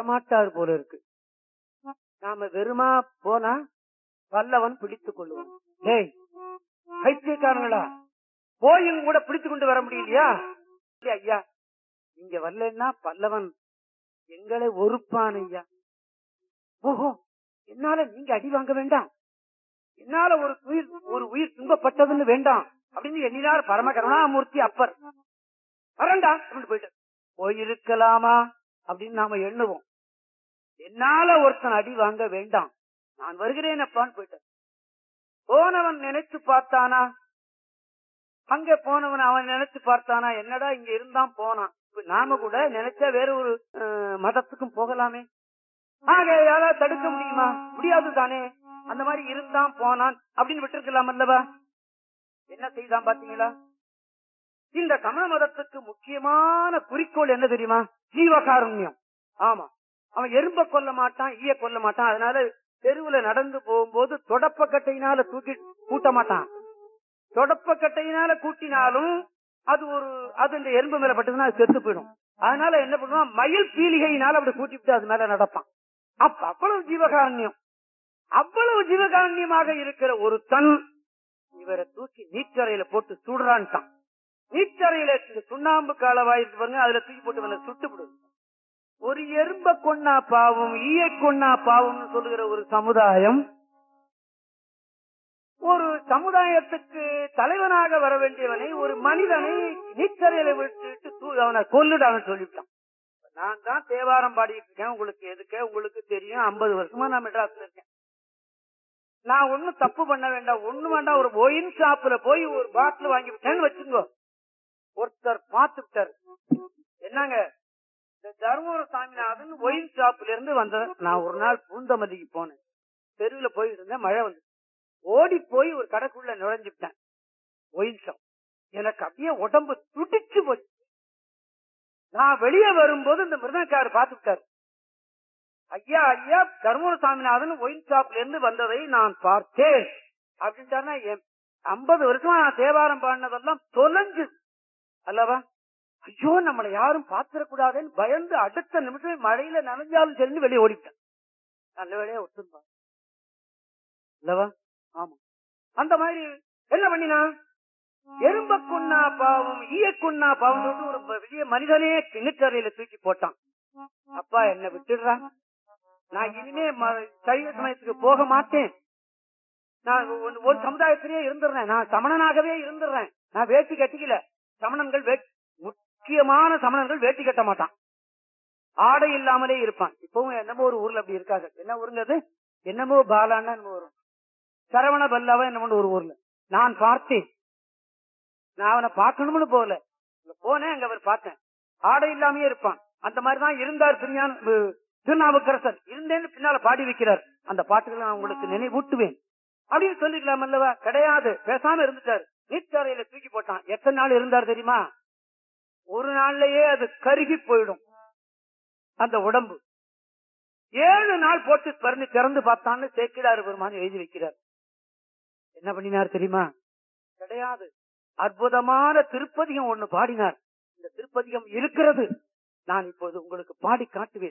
வரமாட்டார் போல இருக்கு நாம வெறுமா போனா பல்லவன் பிடித்துக் கொள்ளுவான் டேய் பைத்தியக்காரங்களா போயும் கூட பிடித்து கொண்டு வர முடியலையா இல்ல ஐயா இங்க வரலன்னா பல்லவன் எங்களை ஒருப்பான் ஐயா ஓஹோ என்னால நீங்க அடி வாங்க வேண்டாம் என்னால ஒரு உயிர் ஒரு உயிர் துன்பப்பட்டதுன்னு வேண்டாம் அப்படின்னு எண்ணினார் பரம கருணாமூர்த்தி அப்பர் வரண்டா அப்படின்னு போயிட்டு போயிருக்கலாமா அப்படின்னு நாம எண்ணுவோம் என்னால ஒருத்தன் அடி வாங்க வேண்டாம் நான் வருகிறேன் அப்பான்னு போயிட்டான் போனவன் நினைச்சு பார்த்தானா அங்க போனவன் அவன் நினைச்சு பார்த்தானா என்னடா இங்க இருந்தான் போனான் இப்ப நாம கூட நினைச்சா வேற ஒரு அஹ், மதத்துக்கும் போகலாமே ஆக யாராவது தடுக்க முடியுமா முடியாது தானே அந்த மாதிரி இருந்தான் போனான் அப்படின்னு விட்டுருக்கலாம் அல்லவா என்ன செய்தான் பாத்தீங்களா இந்த தமிழ மதத்துக்கு முக்கியமான குறிக்கோள் என்ன தெரியுமா ஜீவகாருண்யம் ஆமா அவன் எறும்ப கொல்ல மாட்டான் ஈய கொல்ல மாட்டான் அதனால தெருவுல நடந்து போகும்போது தொடப்பக்கட்டையினால தூக்கி கூட்ட மாட்டான் தொடப்பக்கட்டையினால கூட்டினாலும் அது ஒரு அது இந்த எறும்பு மேல பட்டதுன்னா அது செத்து போயிடும் அதனால என்ன பண்ணுவான் மயில் பீலிகையினால அப்படி கூட்டிவிட்டு அது மேல நடப்பான் அப்ப அவ்வளவு ஜீவகாருண்யம் அவ்வளவு ஜீவகாருண்யமாக இருக்கிற ஒரு தன் இவரை தூக்கி நீச்சரையில போட்டு சுடுறான்ட்டான் நீச்சரையில இந்த சுண்ணாம்பு காலவாயிருக்கு பாருங்க அதுல தூக்கி போட்டு இவனை சுட்டு விடுது ஒரு எறும்ப கொன்னா பாவம் ஈய கொன்னா பாவம்னு சொல்லுகிற ஒரு சமுதாயம் ஒரு சமுதாயத்துக்கு தலைவனாக வர வேண்டியவனை ஒரு மனிதனை நீச்சரையில விட்டுட்டு தூ- அவனை கொல்லுடான்னு சொல்லிவிட்டான் நான் தான் தேவாரம் பாடிட்டு இருக்கேன் உங்களுக்கு எதுக்க உங்களுக்கு தெரியும் ஐம்பது வருஷமா நான் மெட்ராஸ்ல இருக்கேன் நான் ஒண்ணும் தப்பு பண்ண வேண்டாம் ஒண்ணு வேண்டாம் ஒரு ஒயின் ஷாப்ல போய் ஒரு பாட்டில் வாங்கி விட்டேன்னு வச்சுங்க ஒருத்தர் பார்த்துட்டாரு என்னங்க இந்த தர்மபுர சாமிநாதன் ஒயின் ஷாப்ல இருந்து வந்த நான் ஒரு நாள் பூந்தமல்லிக்கு போனேன் தெருவுல போயிட்டு இருந்தேன் மழை வந்து ஓடி போய் ஒரு கடைக்குள்ள நுழைஞ்சுட்டேன் ஒயின் ஷாப் எனக்கு அப்படியே உடம்பு துடிச்சு போச்சு நான் வெளியே வரும்போது இந்த மிருதக்காரர் பார்த்துட்டாரு ஐயா ஐயா தர்மபுர சாமிநாதன் ஒயின் ஷாப்ல இருந்து வந்ததை நான் பார்த்தேன் அப்படின்ட்டாருன்னா ஐம்பது வருஷமா நான் தேவாரம் பாடினதெல்லாம் தொலைஞ்சு அல்லவா ஐயோ நம்மளை யாரும் பாத்திரக்கூடாதுன்னு பயந்து அடுத்த நிமிஷம் மழையில நனைஞ்சாலும் சரின்னு வெளியே ஓடிட்டேன் நல்ல வேலையா ஒத்துருப்பான் அல்லவா ஆமா அந்த மாதிரி என்ன பண்ணினா எறும்ப கொன்னா பாவம் ஈய கொன்னா பாவம் சொல்லிட்டு ஒரு பெரிய மனிதனே கிணற்றறையில தூக்கி போட்டான் அப்பா என்ன விட்டுடுறா நான் இனிமே ம- சைவ சமயத்துக்கு போக மாட்டேன் நான் ஒரு- ஒரு சமுதாயத்திலேயே இருந்துடுறேன் நான் சமணனாகவே இருந்துடுறேன் நான் வேட்டி கட்டிக்கல சமணன்கள் வே- முக்கியமான சமணன்கள் வேட்டி கட்ட மாட்டான் ஆடை இல்லாமலே இருப்பான் இப்பவும் என்னமோ ஒரு ஊர்ல அப்படி இருக்காங்க என்ன ஊருங்க அது என்னமோ பாலான்னா என்னமோ வரும் சரவண பல்லாவா என்னமோ ஒரு ஊர்ல நான் பார்த்தேன் நான் அவனை பார்க்கணும்னு போகல அங்க போனேன் அங்க அவர் பார்த்தேன் ஆடை இல்லாமயே இருப்பான் அந்த மாதிரி தான் இருந்தார் திருஞான அஹ், திருநாவுக்கரசர் இருந்தேன்னு பின்னால பாடி வைக்கிறார் அந்த பாட்டுகளை நான் உங்களுக்கு நினைவூட்டுவேன் அப்படின்னு சொல்லிக்கலாம் அல்லவா கிடையாது பேசாம இருந்துட்டார் நீச்சரையில தூக்கி போட்டான் எத்தனை நாள் இருந்தார் தெரியுமா ஒரு நாள்லயே அது கருகி போயிடும் அந்த உடம்பு ஏழு நாள் போட்டு பறந்து திறந்து பார்த்தான்னு சேக்கிடாரு பெருமான் எழுதி வைக்கிறார் என்ன பண்ணினார் தெரியுமா கிடையாது அற்புதமான திருப்பதிகம் ஒண்ணு பாடினார் இந்த திருப்பதிகம் இருக்கிறது நான் இப்போது உங்களுக்கு பாடி காட்டுவேன்